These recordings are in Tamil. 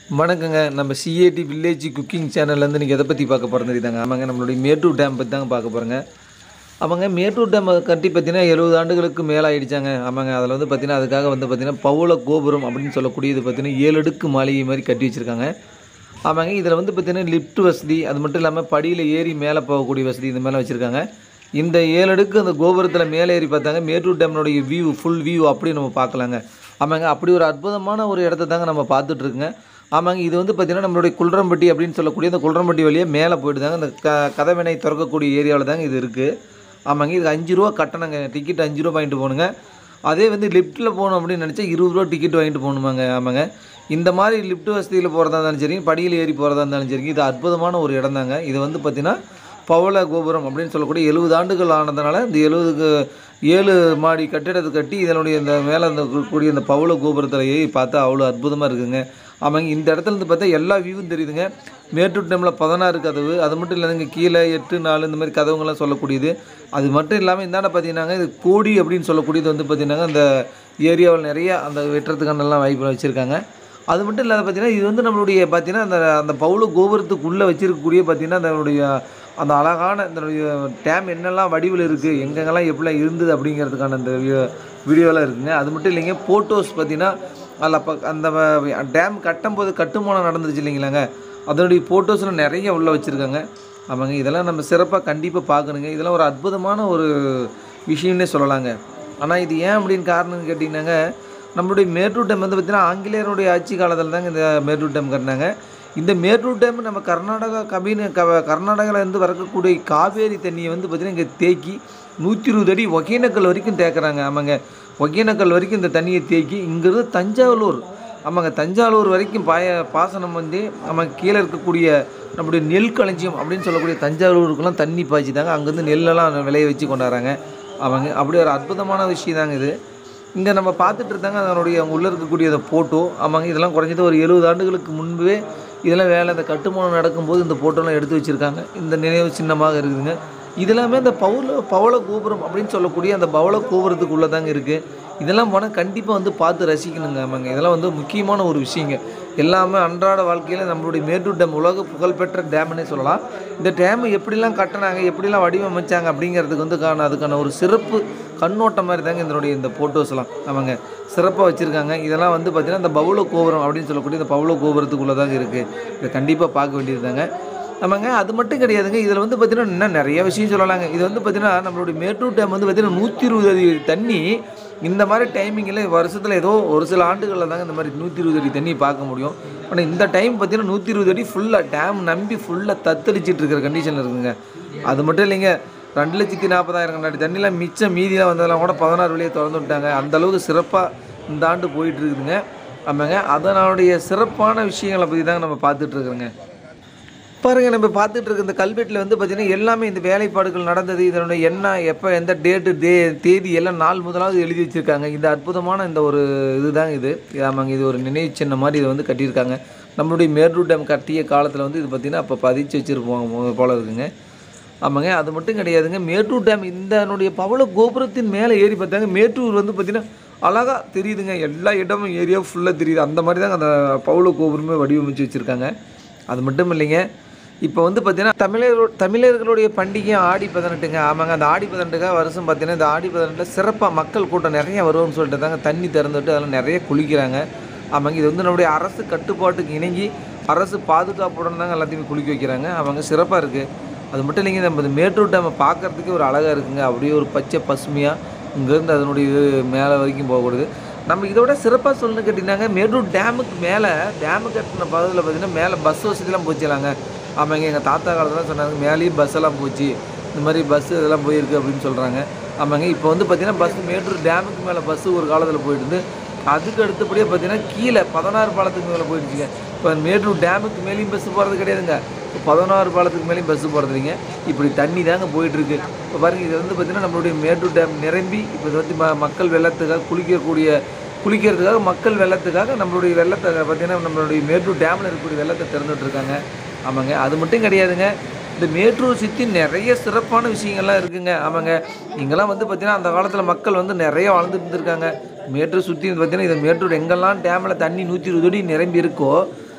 வணக்கங்க நம்ம சிஏடி வில்லேஜ் குக்கிங் சேனல்லேருந்து நீங்கள் எதை பற்றி பார்க்க போகிறோம் தெரியுதாங்க ஆமாங்க நம்மளுடைய மேட்டூர் டேம் பற்றி தாங்க பார்க்க போகிறோங்க ஆமாங்க மேட்டூர் டேம் கட்டி பார்த்தீங்கன்னா எழுபது ஆண்டுகளுக்கு மேலே ஆயிடுச்சாங்க ஆமாங்க அதில் வந்து பார்த்தீங்கன்னா அதுக்காக வந்து பார்த்தீங்கன்னா பவுள கோபுரம் அப்படின்னு சொல்லக்கூடியது பார்த்தீங்கன்னா ஏழு அடுக்கு மாளிகை மாதிரி கட்டி வச்சுருக்காங்க ஆமாங்க இதில் வந்து பார்த்தீங்கன்னா லிஃப்ட் வசதி அது மட்டும் இல்லாமல் படியில் ஏறி மேலே போகக்கூடிய வசதி இந்த மேலே வச்சுருக்காங்க இந்த ஏழு அடுக்கு அந்த கோபுரத்தில் மேலே ஏறி பார்த்தாங்க மேட்டூர் டேம்னுடைய வியூ ஃபுல் வியூ அப்படி நம்ம பார்க்கலாங்க ஆமாங்க அப்படி ஒரு அற்புதமான ஒரு இடத்த தாங்க நம்ம பார்த்துட்ருக்குங்க ஆமாங்க இது வந்து பார்த்திங்கன்னா நம்மளுடைய குல்றம்பட்டி அப்படின்னு சொல்லக்கூடிய இந்த குல்றம்பட்டி வழியாக மேலே போயிட்டுதாங்க இந்த க கதவினை திறக்கக்கூடிய ஏரியாவில் தாங்க இது இருக்குது ஆமாங்க இதுக்கு அஞ்சு ரூபா கட்டணங்க டிக்கெட் அஞ்சு ரூபா வாங்கிட்டு போகணுங்க அதே வந்து லிஃப்ட்டில் போகணும் அப்படின்னு நினச்சா இருபது ரூபா டிக்கெட் வாங்கிட்டு போகணுமாங்க ஆமாங்க இந்த மாதிரி லிஃப்ட் வசதியில் போகிறதா இருந்தாலும் சரி படியில் ஏறி போகிறதா இருந்தாலும் சரி இது அற்புதமான ஒரு இடம் தாங்க இது வந்து பார்த்திங்கன்னா பவள கோபுரம் அப்படின்னு சொல்லக்கூடிய எழுபது ஆண்டுகள் ஆனதுனால இந்த எழுபதுக்கு ஏழு மாடி கட்டிடத்தை கட்டி இதனுடைய இந்த மேலே இந்த கூடிய இந்த பவள கோபுரத்தில் ஏறி பார்த்தா அவ்வளோ அற்புதமாக இருக்குங்க ஆமாங்க இந்த இடத்துல இருந்து பார்த்தா எல்லா வியூவும் தெரியுதுங்க மேட்டூர் டேமில் பதினாறு கதவு அது மட்டும் இல்லைங்க கீழே எட்டு நாலு இந்த மாதிரி கதவுங்கள்லாம் சொல்லக்கூடியது அது மட்டும் இல்லாமல் இந்தாண்ட பார்த்தீங்கன்னாங்க இது கோடி அப்படின்னு சொல்லக்கூடியது வந்து பார்த்தீங்கன்னா அந்த ஏரியாவில் நிறைய அந்த வெட்டுறதுக்கானலாம் வாய்ப்பு வச்சுருக்காங்க அது மட்டும் இல்லாத பார்த்தீங்கன்னா இது வந்து நம்மளுடைய பார்த்தீங்கன்னா அந்த அந்த பவுல கோபுரத்துக்குள்ளே வச்சிருக்கக்கூடிய பார்த்தீங்கன்னா அதனுடைய அந்த அழகான இந்த டேம் என்னெல்லாம் வடிவில் இருக்குது எங்கெங்கெல்லாம் எப்படிலாம் இருந்தது அப்படிங்கிறதுக்கான அந்த வீடியோலாம் இருக்குங்க அது மட்டும் இல்லைங்க ஃபோட்டோஸ் பார்த்தீங்கன்னா அதில் ப அந்த டேம் கட்டும்போது கட்டுமானம் நடந்துச்சு இல்லைங்களாங்க அதனுடைய ஃபோட்டோஸ்லாம் நிறைய உள்ளே வச்சுருக்காங்க ஆமாங்க இதெல்லாம் நம்ம சிறப்பாக கண்டிப்பாக பார்க்கணுங்க இதெல்லாம் ஒரு அற்புதமான ஒரு விஷயம்னே சொல்லலாங்க ஆனால் இது ஏன் அப்படின்னு காரணம்னு கேட்டிங்கன்னாங்க நம்மளுடைய மேட்டூர் டேம் வந்து பார்த்திங்கன்னா ஆங்கிலேயருடைய ஆட்சி காலத்தில் தாங்க இந்த மேட்டூர் டேம் கட்டினாங்க இந்த மேட்டூர் டேம் நம்ம கர்நாடகா கபின் க கர்நாடகாவிலேருந்து வரக்கூடிய காவேரி தண்ணியை வந்து பார்த்திங்கன்னா இங்கே தேக்கி நூற்றி இருபது அடி ஒகேனக்கல் வரைக்கும் தேக்குறாங்க ஆமாங்க ஒகேனக்கல் வரைக்கும் இந்த தண்ணியை தேக்கி இங்கேருந்து தஞ்சாவூர் ஆமாங்க தஞ்சாவூர் வரைக்கும் பாய பாசனம் வந்து நம்ம கீழே இருக்கக்கூடிய நம்முடைய நெல் களஞ்சியம் அப்படின்னு சொல்லக்கூடிய தஞ்சாவூருக்குலாம் தண்ணி பாய்ச்சி தாங்க அங்கேருந்து நெல்லெல்லாம் விளைய வச்சு கொண்டாடுறாங்க அவங்க அப்படி ஒரு அற்புதமான விஷயம் தாங்க இது இங்கே நம்ம பார்த்துட்டு இருந்தாங்க அதனுடைய அங்கே உள்ளே இருக்கக்கூடிய அந்த ஃபோட்டோ ஆமாங்க இதெல்லாம் குறைஞ்சது ஒரு எழுபது ஆண்டுகளுக்கு முன்பே இதெல்லாம் வேலை இந்த கட்டுமானம் நடக்கும்போது இந்த ஃபோட்டோலாம் எடுத்து வச்சுருக்காங்க இந்த நினைவு சின்னமாக இருக்குதுங்க இதெல்லாமே அந்த பவுல பவள கோபுரம் அப்படின்னு சொல்லக்கூடிய அந்த பவள கோபுரத்துக்குள்ளே தாங்க இருக்குது இதெல்லாம் போனால் கண்டிப்பாக வந்து பார்த்து ரசிக்கணுங்க ஆமாங்க இதெல்லாம் வந்து முக்கியமான ஒரு விஷயங்க எல்லாமே அன்றாட வாழ்க்கையில் நம்மளுடைய மேட்டூர் டேம் உலக புகழ்பெற்ற டேம்னே சொல்லலாம் இந்த டேமை எப்படிலாம் கட்டினாங்க எப்படிலாம் வடிவமைச்சாங்க அப்படிங்கிறதுக்கு வந்து காண அதுக்கான ஒரு சிறப்பு கண்ணோட்டம் மாதிரி தாங்க இதனுடைய இந்த ஃபோட்டோஸ்லாம் ஆமாங்க சிறப்பாக வச்சுருக்காங்க இதெல்லாம் வந்து பார்த்திங்கன்னா இந்த பவுள கோபுரம் அப்படின்னு சொல்லக்கூடிய இந்த பவுள கோபுரத்துக்குள்ளே தாங்க இருக்குது இதை கண்டிப்பாக பார்க்க வேண்டியது தாங்க ஆமாங்க அது மட்டும் கிடையாதுங்க இதில் வந்து பார்த்திங்கன்னா இன்னும் நிறைய விஷயம் சொல்லலாங்க இது வந்து பார்த்திங்கன்னா நம்மளுடைய மேட்டூர் டேம் வந்து பார்த்திங்கன்னா நூற்றி இருபது அடி தண்ணி இந்த மாதிரி டைமிங்கில் வருஷத்தில் ஏதோ ஒரு சில ஆண்டுகளில் தாங்க இந்த மாதிரி நூற்றி இருபது அடி தண்ணி பார்க்க முடியும் ஆனால் இந்த டைம் பார்த்திங்கன்னா நூற்றி இருபது அடி ஃபுல்லாக டேம் நம்பி ஃபுல்லாக தத்தளிச்சிட்டு இருக்கிற கண்டிஷனில் இருக்குங்க அது மட்டும் இல்லைங்க ரெண்டு லட்சத்தி நாற்பதாயிரம் கண்ணாடி தண்ணிலாம் மிச்சம் மீதியாக வந்ததெல்லாம் கூட பதினாறு வழியை திறந்து விட்டாங்க அந்த அளவுக்கு சிறப்பாக இந்த ஆண்டு போயிட்டு இருக்குதுங்க ஆமாங்க அதனுடைய சிறப்பான விஷயங்களை பற்றி தாங்க நம்ம பார்த்துட்டு இருக்கிறோங்க பாருங்கள் நம்ம பார்த்துட்டு இருக்க இந்த கல்வெட்டில் வந்து பார்த்திங்கன்னா எல்லாமே இந்த வேலைப்பாடுகள் நடந்தது இதனுடைய என்ன எப்போ எந்த டேட்டு டே தேதி எல்லாம் நாள் முதலாவது எழுதி வச்சுருக்காங்க இந்த அற்புதமான இந்த ஒரு இதுதாங்க இது ஆமாங்க இது ஒரு நினைவு சின்ன மாதிரி இதை வந்து கட்டியிருக்காங்க நம்மளுடைய மேட்டூர் டேம் கட்டிய காலத்தில் வந்து இது பார்த்திங்கன்னா அப்போ பதிச்சு வச்சுருப்போம் போல இருக்குங்க ஆமாங்க அது மட்டும் கிடையாதுங்க மேட்டூர் டேம் இந்த பவள கோபுரத்தின் மேலே ஏறி பார்த்தாங்க மேட்டூர் வந்து பார்த்திங்கன்னா அழகாக தெரியுதுங்க எல்லா இடமும் ஏரியா ஃபுல்லாக தெரியுது அந்த மாதிரி தாங்க அந்த பவுள கோபுரமே வடிவமைச்சு வச்சுருக்காங்க அது மட்டும் இல்லைங்க இப்போ வந்து பார்த்தீங்கன்னா தமிழர் தமிழர்களுடைய பண்டிகை ஆடி பதினெட்டுங்க ஆமாங்க அந்த ஆடி பதினெட்டுக்காக வருஷம் பார்த்தீங்கன்னா இந்த ஆடி பதினெட்டில் சிறப்பாக மக்கள் கூட்டம் நிறைய வருவோம்னு சொல்லிட்டு தாங்க தண்ணி திறந்துட்டு அதில் நிறைய குளிக்கிறாங்க ஆமாங்க இது வந்து நம்முடைய அரசு கட்டுப்பாட்டுக்கு இணங்கி அரசு பாதுகாப்புடன் தாங்க எல்லாத்தையுமே குளிக்க வைக்கிறாங்க அவங்க சிறப்பாக இருக்குது அது மட்டும் இல்லைங்க நம்ம இந்த மேட்டூர் டேமை பார்க்குறதுக்கே ஒரு அழகாக இருக்குங்க அப்படியே ஒரு பச்சை பசுமையாக இங்கேருந்து அதனுடைய இது மேலே வரைக்கும் போகக்கூடாது நம்ம இதோட சிறப்பாக சொல்லணும்னு கேட்டிங்கன்னாங்க மேட்டூர் டேமுக்கு மேலே டேமு கட்டின பகுதியில் பார்த்தீங்கன்னா மேலே பஸ் வசதிலாம் போச்சுலாங்க ஆமாங்க எங்கள் தாத்தா காலத்தில் சொன்னாங்க மேலேயும் பஸ் எல்லாம் போச்சு இந்த மாதிரி பஸ் இதெல்லாம் போயிருக்கு அப்படின்னு சொல்கிறாங்க ஆமாங்க இப்போ வந்து பார்த்திங்கன்னா பஸ் மேட்டூர் டேமுக்கு மேலே பஸ்ஸு ஒரு காலத்தில் போயிட்டு இருந்து அதுக்கு அடுத்தபடியே பார்த்தீங்கன்னா கீழே பதினாறு பாலத்துக்கு மேலே போயிடுச்சுங்க இப்போ மேட்டூர் டேமுக்கு மேலேயும் பஸ்ஸு போகிறது கிடையாதுங்க இப்போ பதினாறு பாலத்துக்கு மேலேயும் பஸ்ஸு போகிறது இல்லைங்க இப்படி தண்ணி தாங்க போயிட்டுருக்கு இப்போ பாருங்கள் இது வந்து பார்த்திங்கன்னா நம்மளுடைய மேட்டூர் டேம் நிரம்பி இப்போ இது வந்து ம மக்கள் வெள்ளத்துக்காக குளிக்கக்கூடிய குளிக்கிறதுக்காக மக்கள் வெள்ளத்துக்காக நம்மளுடைய வெள்ளத்தை பார்த்திங்கன்னா நம்மளுடைய மேட்டூர் டேமில் இருக்கக்கூடிய வெள்ளத்தை திறந்துட்டுருக்காங்க ஆமாங்க அது மட்டும் கிடையாதுங்க இந்த மேட்டூர் சுற்றி நிறைய சிறப்பான விஷயங்கள்லாம் இருக்குங்க ஆமாங்க இங்கெல்லாம் வந்து பார்த்திங்கன்னா அந்த காலத்தில் மக்கள் வந்து நிறைய வாழ்ந்துட்டு இருந்திருக்காங்க மேட்டூர் சுற்றி பார்த்தீங்கன்னா இது மேட்டூர் எங்கெல்லாம் டேமில் தண்ணி நூற்றி இருபது அடி நிரம்பி இருக்கோ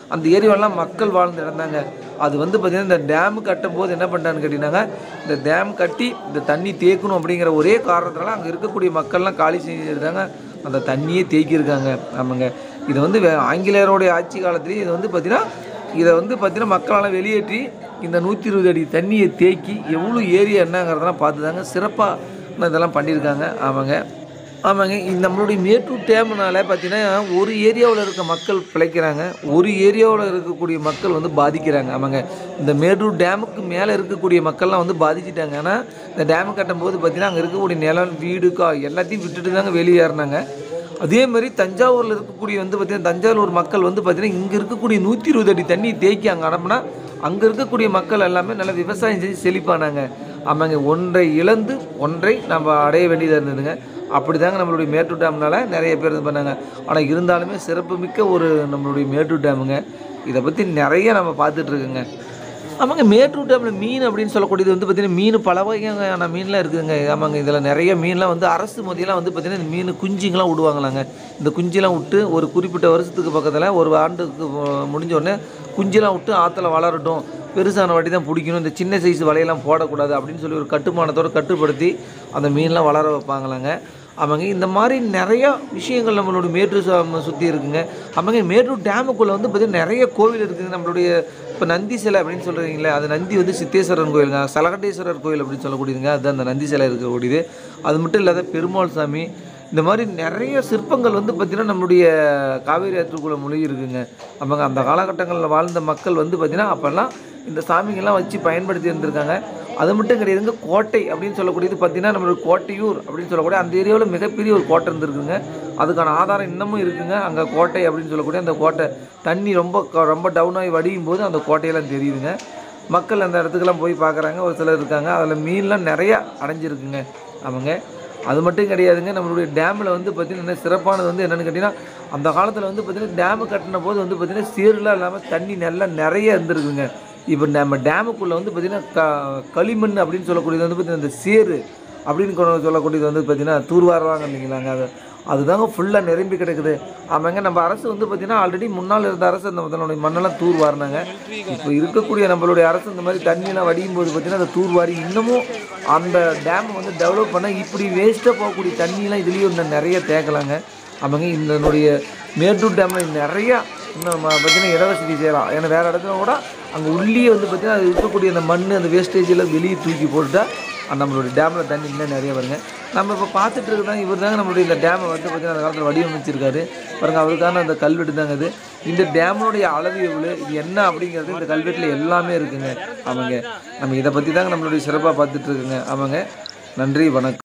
அந்த ஏரியாவெல்லாம் மக்கள் வாழ்ந்து இருந்தாங்க அது வந்து பார்த்திங்கன்னா இந்த டேம் கட்டும் போது என்ன பண்ணிட்டான்னு கேட்டிங்கன்னாங்க இந்த டேம் கட்டி இந்த தண்ணி தேக்கணும் அப்படிங்கிற ஒரே காரணத்தினால அங்கே இருக்கக்கூடிய மக்கள்லாம் காலி செஞ்சுருந்தாங்க அந்த தண்ணியே தேக்கியிருக்காங்க ஆமாங்க இது வந்து வே- ஆங்கிலேயருடைய ஆட்சி காலத்துலேயே இது வந்து பார்த்திங்கன்னா இதை வந்து பார்த்தீங்கன்னா மக்களால் வெளியேற்றி இந்த நூற்றி இருபது அடி தண்ணியை தேக்கி எவ்வளோ ஏரியா என்னங்கிறதெல்லாம் பார்த்து தாங்க சிறப்பாக இதெல்லாம் பண்ணியிருக்காங்க ஆமாங்க ஆமாங்க இந்த நம்மளுடைய மேட்டூர் டேம்னால பார்த்தீங்கன்னா ஒரு ஏரியாவில் இருக்க மக்கள் பிழைக்கிறாங்க ஒரு ஏரியாவில் இருக்கக்கூடிய மக்கள் வந்து பாதிக்கிறாங்க ஆமாங்க இந்த மேட்டூர் டேமுக்கு மேலே இருக்கக்கூடிய மக்கள்லாம் வந்து பாதிச்சிட்டாங்க ஆனால் இந்த டேம் கட்டும்போது பார்த்தீங்கன்னா அங்கே இருக்கக்கூடிய நிலம் வீடு கா எல்லாத்தையும் விட்டுட்டு தாங்க வெளியேறினாங்க அதே மாதிரி தஞ்சாவூரில் இருக்கக்கூடிய வந்து பார்த்திங்கன்னா தஞ்சாவூர் மக்கள் வந்து பார்த்திங்கன்னா இங்கே இருக்கக்கூடிய நூற்றி இருபது அடி தண்ணி தேக்கி அங்கே அனுப்புனா அங்கே இருக்கக்கூடிய மக்கள் எல்லாமே நல்லா விவசாயம் செஞ்சு செழிப்பானாங்க ஆமாங்க ஒன்றை இழந்து ஒன்றை நம்ம அடைய வேண்டியதாக இருந்ததுங்க அப்படி தாங்க நம்மளுடைய மேட்டூர் டேம்னால நிறைய பேர் இது பண்ணாங்க ஆனால் இருந்தாலுமே சிறப்புமிக்க ஒரு நம்மளுடைய மேட்டூர் டேமுங்க இதை பற்றி நிறைய நம்ம பார்த்துட்டு இருக்குங்க ஆமாங்க மேட்டூர் டேமில் மீன் அப்படின்னு சொல்லக்கூடியது வந்து பார்த்திங்கன்னா மீன் பல வகையான மீன்லாம் இருக்குதுங்க ஆமாங்க இதில் நிறைய மீன்லாம் வந்து அரசு மதியெல்லாம் வந்து பார்த்திங்கன்னா இந்த மீன் குஞ்சுங்கெல்லாம் விடுவாங்களாங்க இந்த குஞ்செல்லாம் விட்டு ஒரு குறிப்பிட்ட வருஷத்துக்கு பக்கத்தில் ஒரு ஆண்டுக்கு மு- முடிஞ்ச உடனே குஞ்செல்லாம் விட்டு ஆற்றுல வளரட்டும் பெருசான வாட்டி தான் பிடிக்கணும் இந்த சின்ன சைஸ் வலையெல்லாம் போடக்கூடாது அப்படின்னு சொல்லி ஒரு கட்டுமானத்தோடு கட்டுப்படுத்தி அந்த மீன்லாம் வளர வைப்பாங்களாங்க ஆமாங்க இந்த மாதிரி நிறையா விஷயங்கள் நம்மளோட மேட்டூர் சு- சுற்றி இருக்குங்க ஆமாங்க மேட்டூர் டேமுக்குள்ளே வந்து பார்த்திங்கன்னா நிறைய கோவில் இருக்குங்க நம்மளுடைய இப்போ நந்தி சிலை அப்படின்னு சொல்கிறீங்களே அது நந்தி வந்து சித்தேஸ்வரன் கோயிலுங்க சலகண்டேஸ்வரர் கோயில் அப்படின்னு சொல்லக்கூடியதுங்க அது அந்த நந்தி சிலை இருக்கக்கூடியது அது மட்டும் இல்லாத பெருமாள் சாமி இந்த மாதிரி நிறைய சிற்பங்கள் வந்து பார்த்திங்கன்னா நம்மளுடைய காவேரி ஆற்றுக்குள்ளே மொழி இருக்குங்க ஆமாங்க அந்த காலகட்டங்களில் வாழ்ந்த மக்கள் வந்து பார்த்திங்கன்னா அப்போல்லாம் இந்த சாமிங்கெல்லாம் வச்சு பயன்படுத்தி இருந்திருக்காங்க அது மட்டும் கிடையாதுங்க கோட்டை அப்படின்னு சொல்லக்கூடியது பார்த்தீங்கன்னா நம்மளோட கோட்டையூர் அப்படின்னு சொல்லக்கூடிய அந்த ஏரியாவில் மிகப்பெரிய ஒரு கோட்டை இருந்திருக்குங்க அதுக்கான ஆதாரம் இன்னமும் இருக்குங்க அங்கே கோட்டை அப்படின்னு சொல்லக்கூடிய அந்த கோட்டை தண்ணி ரொம்ப க- ரொம்ப டவுன் ஆகி வடியும் போது அந்த கோட்டையெல்லாம் தெரியுதுங்க மக்கள் அந்த இடத்துக்கெல்லாம் போய் பார்க்குறாங்க ஒரு சிலர் இருக்காங்க அதில் மீன்லாம் நிறையா அடைஞ்சிருக்குங்க ஆமாங்க அது மட்டும் கிடையாதுங்க நம்மளுடைய டேமில் வந்து பார்த்திங்கன்னா சிறப்பானது வந்து என்னென்னு கேட்டிங்கன்னா அந்த காலத்தில் வந்து பார்த்திங்கன்னா டேமு கட்டின போது வந்து பார்த்திங்கன்னா சீருலாம் இல்லாமல் தண்ணி நல்லா நிறைய இருந்திருக்குங்க இப்போ நம்ம டேமுக்குள்ளே வந்து பார்த்திங்கன்னா க களிமண் அப்படின்னு சொல்லக்கூடியது வந்து பார்த்திங்கன்னா இந்த சேரு அப்படின்னு கொண்டு சொல்லக்கூடியது வந்து பார்த்திங்கன்னா தூர்வாருவாங்க இல்லைங்களாங்க அது அதுதாங்க ஃபுல்லாக நிரம்பி கிடக்குது ஆமாங்க நம்ம அரசு வந்து பார்த்திங்கன்னா ஆல்ரெடி முன்னால் இருந்த அரசு அந்த அதனுடைய மண்ணெல்லாம் தூர் வாரினாங்க இப்போ இருக்கக்கூடிய நம்மளுடைய அரசு இந்த மாதிரி தண்ணியெல்லாம் வடியும் போது பார்த்திங்கன்னா அந்த தூர் வாரி இன்னமும் அந்த டேம் வந்து டெவலப் பண்ண இப்படி வேஸ்ட்டாக போகக்கூடிய தண்ணியெல்லாம் இதுலேயும் இன்னும் நிறைய தேக்கலாங்க ஆமாங்க இதனுடைய மேட்டூர் டேமில் நிறையா இன்னும் நம்ம பார்த்தீங்கன்னா இடவசதி செய்யலாம் ஏன்னா வேறு இடத்துல கூட அங்கே உள்ளே வந்து பார்த்திங்கன்னா அது இருக்கக்கூடிய அந்த மண் அந்த வேஸ்டேஜ் எல்லாம் வெளியே தூக்கி போட்டுட்டா அந்த நம்மளுடைய டேமில் தண்ணி இன்னும் நிறைய வருங்க நம்ம இப்போ பார்த்துட்டு இருக்கிறதாங்க இவர் தாங்க நம்மளுடைய இந்த டேமை வந்து பார்த்திங்கன்னா அந்த காலத்தில் வடிவமைச்சிருக்காரு பாருங்க அவருக்கான அந்த கல்வெட்டு தாங்க இது இந்த டேமனுடைய அளவு எவ்வளோ இது என்ன அப்படிங்கிறது இந்த கல்வெட்டில் எல்லாமே இருக்குங்க ஆமாங்க நம்ம இதை பற்றி தாங்க நம்மளுடைய சிறப்பாக பார்த்துட்டு இருக்குங்க ஆமாங்க நன்றி வணக்கம்